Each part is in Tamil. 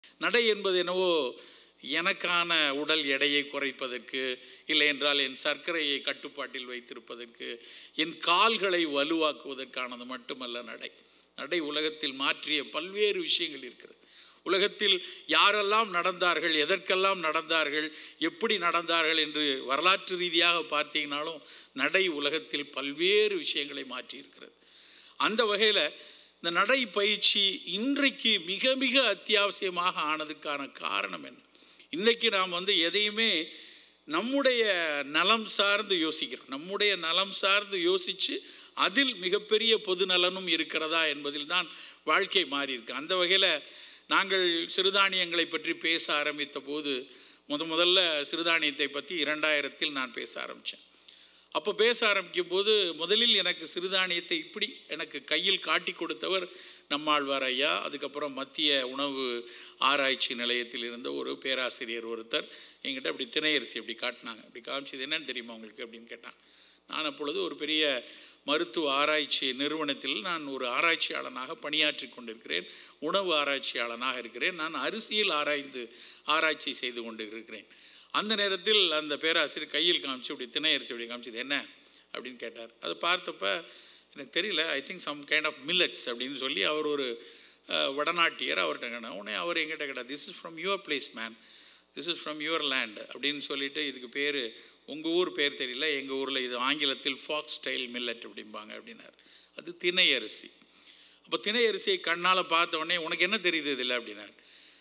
நடை என்பது என்னவோ எனக்கான உடல் எடையை குறைப்பதற்கு இல்லை என்றால் என் சர்க்கரையை கட்டுப்பாட்டில் வைத்திருப்பதற்கு என் கால்களை வலுவாக்குவதற்கானது மட்டுமல்ல நடை நடை உலகத்தில் மாற்றிய பல்வேறு விஷயங்கள் இருக்கிறது உலகத்தில் யாரெல்லாம் நடந்தார்கள் எதற்கெல்லாம் நடந்தார்கள் எப்படி நடந்தார்கள் என்று வரலாற்று ரீதியாக பார்த்தீங்கனாலும் நடை உலகத்தில் பல்வேறு விஷயங்களை மாற்றியிருக்கிறது அந்த வகையில் இந்த நடை பயிற்சி இன்றைக்கு மிக மிக அத்தியாவசியமாக ஆனதுக்கான காரணம் என்ன இன்றைக்கி நாம் வந்து எதையுமே நம்முடைய நலம் சார்ந்து யோசிக்கிறோம் நம்முடைய நலம் சார்ந்து யோசித்து அதில் மிகப்பெரிய பொது நலனும் இருக்கிறதா என்பதில் தான் வாழ்க்கை மாறி இருக்கு அந்த வகையில் நாங்கள் சிறுதானியங்களை பற்றி பேச ஆரம்பித்த போது முத முதல்ல சிறுதானியத்தை பற்றி இரண்டாயிரத்தில் நான் பேச ஆரம்பித்தேன் அப்போ பேச ஆரம்பிக்கும் போது முதலில் எனக்கு சிறுதானியத்தை இப்படி எனக்கு கையில் காட்டி கொடுத்தவர் நம்மாழ்வார் ஐயா அதுக்கப்புறம் மத்திய உணவு ஆராய்ச்சி நிலையத்தில் இருந்த ஒரு பேராசிரியர் ஒருத்தர் எங்கிட்ட அப்படி திணையரிசி அப்படி காட்டினாங்க அப்படி காமிச்சது என்னன்னு தெரியுமா உங்களுக்கு அப்படின்னு கேட்டான் நான் அப்பொழுது ஒரு பெரிய மருத்துவ ஆராய்ச்சி நிறுவனத்தில் நான் ஒரு ஆராய்ச்சியாளனாக பணியாற்றி கொண்டிருக்கிறேன் உணவு ஆராய்ச்சியாளனாக இருக்கிறேன் நான் அரிசியில் ஆராய்ந்து ஆராய்ச்சி செய்து கொண்டு இருக்கிறேன் அந்த நேரத்தில் அந்த பேராசிரியர் கையில் காமிச்சு இப்படி திணை அரிசி அப்படி காமிச்சது என்ன அப்படின்னு கேட்டார் அதை பார்த்தப்ப எனக்கு தெரியல I think some kind of millets அப்படின்னு சொல்லி அவர் ஒரு அஹ், வடநாட்டியர் அவர்கிட்ட கேட்டேன் உடனே அவர் எங்கிட்ட கேட்டார் this is from your place man this is from your land அப்படின்னு சொல்லிட்டு இதுக்கு பேர் உங்கள் ஊர் பேர் தெரியல எங்கள் ஊரில் இது ஆங்கிலத்தில் ஃபாக்ஸ் ஸ்டைல் மில்லட் அப்படிம்பாங்க அப்படின்னார் அது திணை அரிசி அப்போ திணை அரிசியை கண்ணால் பார்த்த உடனே உனக்கு என்ன தெரியுது இதில் அப்படின்னார்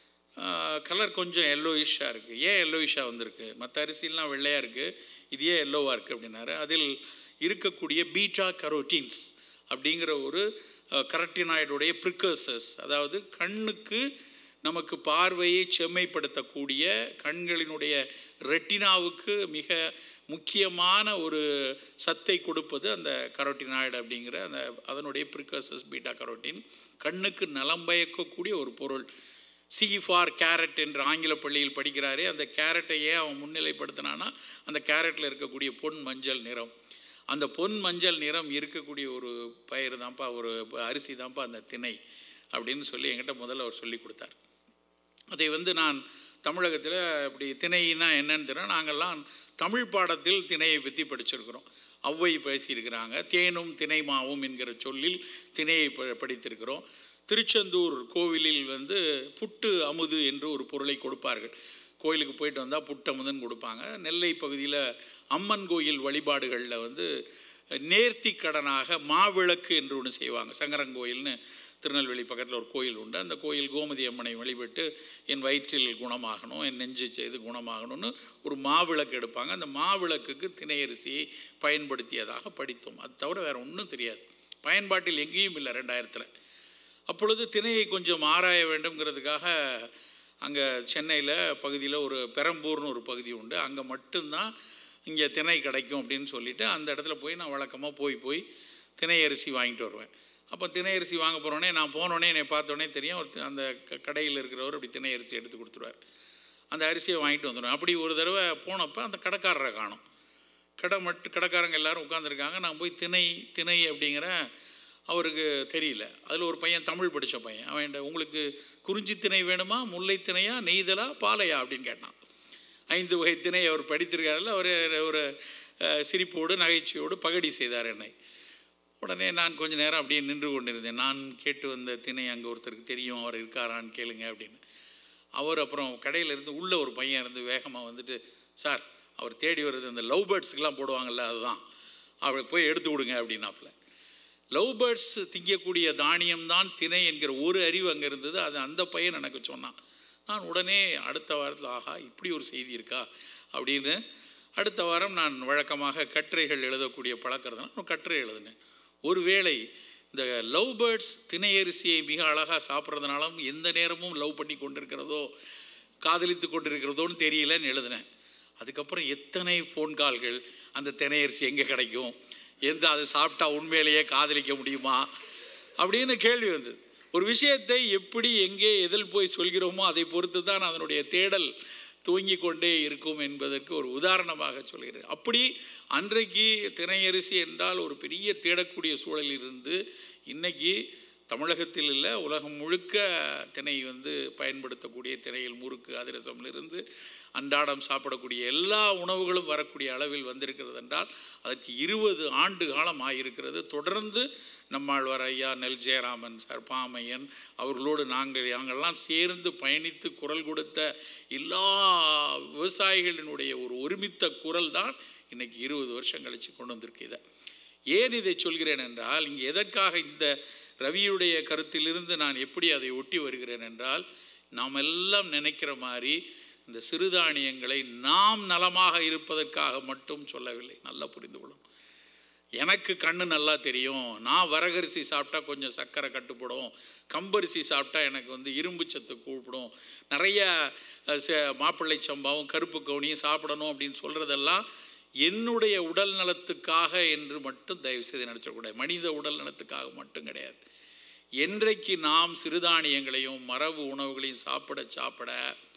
கலர் கொஞ்சம் எல்லோயிஷாக இருக்குது ஏன் எல்லோயிஷாக வந்திருக்கு மற்ற அரிசிலாம் வெள்ளையாக இருக்குது இது ஏன் எல்லோவாக இருக்குது அப்படின்னாரு அதில் இருக்கக்கூடிய பீட்டா கரோட்டீன்ஸ் அப்படிங்கிற ஒரு கரட்டினாய்டுடைய ப்ரிக்கர்சர்ஸ் அதாவது கண்ணுக்கு நமக்கு பார்வையை செம்மைப்படுத்தக்கூடிய கண்களினுடைய ரெட்டினாவுக்கு மிக முக்கியமான ஒரு சத்தை கொடுப்பது அந்த கரோட்டினாய்டு அப்படிங்கிற அந்த அதனுடைய ப்ரிக்கர்சஸ் பீட்டா கரோட்டின் கண்ணுக்கு நலம் பயக்கக்கூடிய ஒரு பொருள் சி ஃபார் கேரட் என்று ஆங்கில பள்ளியில் படிக்கிறாரே அந்த கேரட்டை ஏன் அவன் முன்னிலைப்படுத்தினானா அந்த கேரட்டில் இருக்கக்கூடிய பொன் மஞ்சள் நிறம் அந்த பொன் மஞ்சள் நிறம் இருக்கக்கூடிய ஒரு பயிர் தான்ப்பா ஒரு அரிசி தான்ப்பா அந்த திணை அப்படின்னு சொல்லி என்கிட்ட முதல்ல அவர் சொல்லி கொடுத்தார் அதை வந்து நான் தமிழகத்தில் இப்படி திணைனா என்னன்னு தெரியும் நாங்கள்லாம் தமிழ் பாடத்தில் திணையை பற்றி படிச்சிருக்கிறோம் ஔவை பேசியிருக்கிறாங்க தேனும் திணைமாவும் என்கிற சொல்லில் திணையை ப- படித்திருக்கிறோம் திருச்செந்தூர் கோவிலில் வந்து புட்டு அமுது என்று ஒரு பொருளை கொடுப்பார்கள் கோயிலுக்கு போயிட்டு வந்தால் புட்டு அமுதுன்னு கொடுப்பாங்க நெல்லை பகுதியில் அம்மன் கோயில் வழிபாடுகளில் வந்து நேர்த்தி கடனாக மாவிளக்கு என்று ஒன்று செய்வாங்க சங்கரங்கோயில்னு திருநெல்வேலி பக்கத்தில் ஒரு கோயில் உண்டு அந்த கோயில் கோமதி அம்மனை வழிபட்டு என் வயிற்றில் குணமாகணும் என் நெஞ்சு செய்து குணமாகணும்னு ஒரு மாவிளக்கு எடுப்பாங்க அந்த மாவிளக்குக்கு திணையரிசியை பயன்படுத்தியதாக படித்தோம் அது தவிர வேறு ஒன்றும் தெரியாது பயன்பாட்டில் எங்கேயும் இல்லை ரெண்டாயிரத்தில் அப்பொழுது திணையை கொஞ்சம் ஆராய வேண்டும்ங்கிறதுக்காக அங்கே சென்னையில் பகுதியில் ஒரு பெரம்பூர்னு ஒரு பகுதி உண்டு அங்கே மட்டும்தான் இங்கே திணை கிடைக்கும் அப்படின்னு சொல்லிட்டு அந்த இடத்துல போய் நான் வழக்கமாக போய் போய் திணை அரிசி வாங்கிட்டு வருவேன் அப்போ திணை அரிசி வாங்க போகிறோடனே நான் போனோடனே என்னை பார்த்தோன்னே தெரியும் ஒரு தி- அந்த க- கடையில் இருக்கிறவர் அப்படி திணை அரிசி எடுத்து கொடுத்துருவார் அந்த அரிசியை வாங்கிட்டு வந்துடுவேன் அப்படி ஒரு தடவை போனப்போ அந்த கடைக்காரரை காணோம் கடை மட்டும் கடைக்காரங்க எல்லாரும் உட்காந்துருக்காங்க நான் போய் திணை திணை அப்படிங்கிற அவருக்கு தெரியல அதில் ஒரு பையன் தமிழ் படித்த பையன் அவன் உங்களுக்கு குறிஞ்சி திணை வேணுமா முல்லை திணையா நெய்தலா பாலையா அப்படின்னு கேட்டான் ஐந்து வகை திணை அவர் படித்திருக்காருல்ல அவர் ஒரு அஹ், சிரிப்போடு நகைச்சுவையோடு பகடி செய்தார் என்னை உடனே நான் கொஞ்ச நேரம் அப்படியே நின்று கொண்டிருந்தேன் நான் கேட்டு வந்த திணை அங்கே ஒருத்தருக்கு தெரியும் அவர் இருக்காரான்னு கேளுங்க அப்படின்னு அவர் அப்புறம் கடையில் இருந்து உள்ள ஒரு பையன் இருந்து வேகமாக வந்துட்டு சார் அவர் தேடி வருது அந்த லவ் பேர்ட்ஸுக்கெலாம் போடுவாங்கல்ல அதுதான் அவரை போய் எடுத்து விடுங்க அப்படின்னாப்புல லவ் பேர்ட்ஸ் திங்கக்கூடிய தானியம் தான் திணை என்கிற ஒரு அறிவு அங்கே இருந்தது அது அந்த பையன் எனக்கு சொன்னான் நான் உடனே அடுத்த வாரத்தில் ஆஹா இப்படி ஒரு செய்தி இருக்கா அப்படின்னு அடுத்த வாரம் நான் வழக்கமாக கட்டுரைகள் எழுதக்கூடிய பழக்கிறதுனால நான் கட்டுரை எழுதினேன் ஒருவேளை இந்த லவ் பேர்ட்ஸ் திணையரிசியை மிக அழகாக சாப்பிட்றதுனாலும் எந்த நேரமும் லவ் பண்ணி கொண்டிருக்கிறதோ காதலித்து கொண்டிருக்கிறதோன்னு தெரியலன்னு எழுதினேன் அதுக்கப்புறம் எத்தனை ஃபோன் கால்கள் அந்த திணையரிசி எங்கே கிடைக்கும் எந்த அதை சாப்பிட்டா உண்மையிலேயே காதலிக்க முடியுமா அப்படின்னு கேள்வி வந்தது ஒரு விஷயத்தை எப்படி எங்கே எதில் போய் சொல்கிறோமோ அதை பொறுத்து தான் அதனுடைய தேடல் துவங்கி கொண்டே இருக்கும் என்பதற்கு ஒரு உதாரணமாக சொல்கிறேன் அப்படி அன்றைக்கு திணையரிசி என்றால் ஒரு பெரிய தேடக்கூடிய சூழலில் இருந்து இன்னைக்கு தமிழகத்தில் இல்லை உலகம் முழுக்க திணை வந்து பயன்படுத்தக்கூடிய திணையில் முறுக்கு அதிரசமிலிருந்து அன்றாடம் சாப்பிடக்கூடிய எல்லா உணவுகளும் வரக்கூடிய அளவில் வந்திருக்கிறது என்றால் அதற்கு இருபது ஆண்டு காலம் ஆகியிருக்கிறது தொடர்ந்து நம்மாழ்வார் ஐயா நெல் ஜெயராமன் சார் பாமையன் அவர்களோடு நாங்கள் நாங்கள்லாம் சேர்ந்து பயணித்து குரல் கொடுத்த எல்லா விவசாயிகளினுடைய ஒரு ஒருமித்த குரல் தான் இன்னைக்கு இருபது வருஷம் கழித்து கொண்டு வந்திருக்கு இதை ஏன் இதை சொல்கிறேன் என்றால் இங்கே எதற்காக இந்த ரவியுடைய கருத்திலிருந்து நான் எப்படி அதை ஒட்டி வருகிறேன் என்றால் நாம் எல்லாம் நினைக்கிற மாதிரி இந்த சிறுதானியங்களை நாம் நலமாக இருப்பதற்காக மட்டும் சொல்லவில்லை நல்லா புரிந்து கொள்ளும் எனக்கு கண்ணு நல்லா தெரியும் நான் வரகரிசி சாப்பிட்டா கொஞ்சம் சர்க்கரை கட்டுப்படும் கம்பரிசி சாப்பிட்டா எனக்கு வந்து இரும்பு சத்து கூப்பிடும் நிறைய அஹ், ச- மாப்பிள்ளை சம்பாவும் கருப்பு கவுனியும் சாப்பிடணும் அப்படின்னு சொல்கிறதெல்லாம் என்னுடைய உடல் நலத்துக்காக என்று மட்டும் தயவு செய்து நினச்சக்கூடாது மனித உடல் நலத்துக்காக மட்டும் கிடையாது என்றைக்கு நாம் சிறுதானியங்களையும் மரபு உணவுகளையும் சாப்பிட சாப்பிட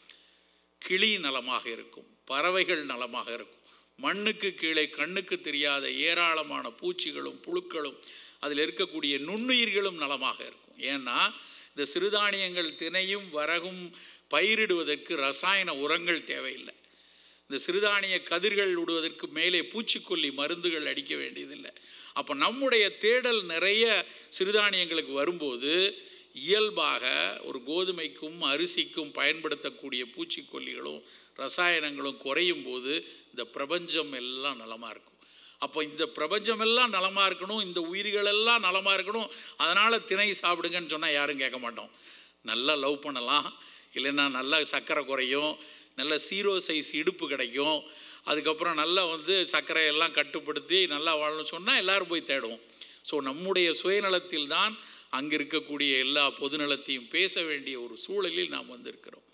கிளி நலமாக இருக்கும் பறவைகள் நலமாக இருக்கும் மண்ணுக்கு கீழே கண்ணுக்கு தெரியாத ஏராளமான பூச்சிகளும் புழுக்களும் அதில் இருக்கக்கூடிய நுண்ணுயிர்களும் நலமாக இருக்கும் ஏன்னா இந்த சிறுதானியங்கள் தினையும் வரகும் பயிரிடுவதற்கு ரசாயன உரங்கள் தேவையில்லை இந்த சிறுதானிய கதிர்கள் விடுவதற்கு மேலே பூச்சிக்கொல்லி மருந்துகள் அடிக்க வேண்டியதில்லை அப்போ நம்முடைய தேடல் நிறைய சிறுதானியங்களுக்கு வரும்போது இயல்பாக ஒரு கோதுமைக்கும் அரிசிக்கும் பயன்படுத்தக்கூடிய பூச்சிக்கொல்லிகளும் ரசாயனங்களும் குறையும் போது இந்த பிரபஞ்சம் எல்லாம் நலமாக இருக்கும் அப்போ இந்த பிரபஞ்சம் எல்லாம் நலமாக இருக்கணும் இந்த உயிர்கள் எல்லாம் நலமாக இருக்கணும் அதனால் திணை சாப்பிடுங்கன்னு சொன்னால் யாரும் கேட்க மாட்டோம் நல்லா லவ் பண்ணலாம் இல்லைன்னா நல்லா சர்க்கரை குறையும் நல்ல சீரோ சைஸ் இடுப்பு கிடைக்கும் அதுக்கப்புறம் நல்லா வந்து சர்க்கரை எல்லாம் கட்டுப்படுத்தி நல்லா வாழணும்னு சொன்னால் எல்லாரும் போய் தேடுவோம் ஸோ நம்முடைய சுயநலத்தில் தான் அங்கே இருக்கக்கூடிய எல்லா பொதுநலத்தையும் பேச வேண்டிய ஒரு சூழலில் நாம் வந்திருக்கிறோம்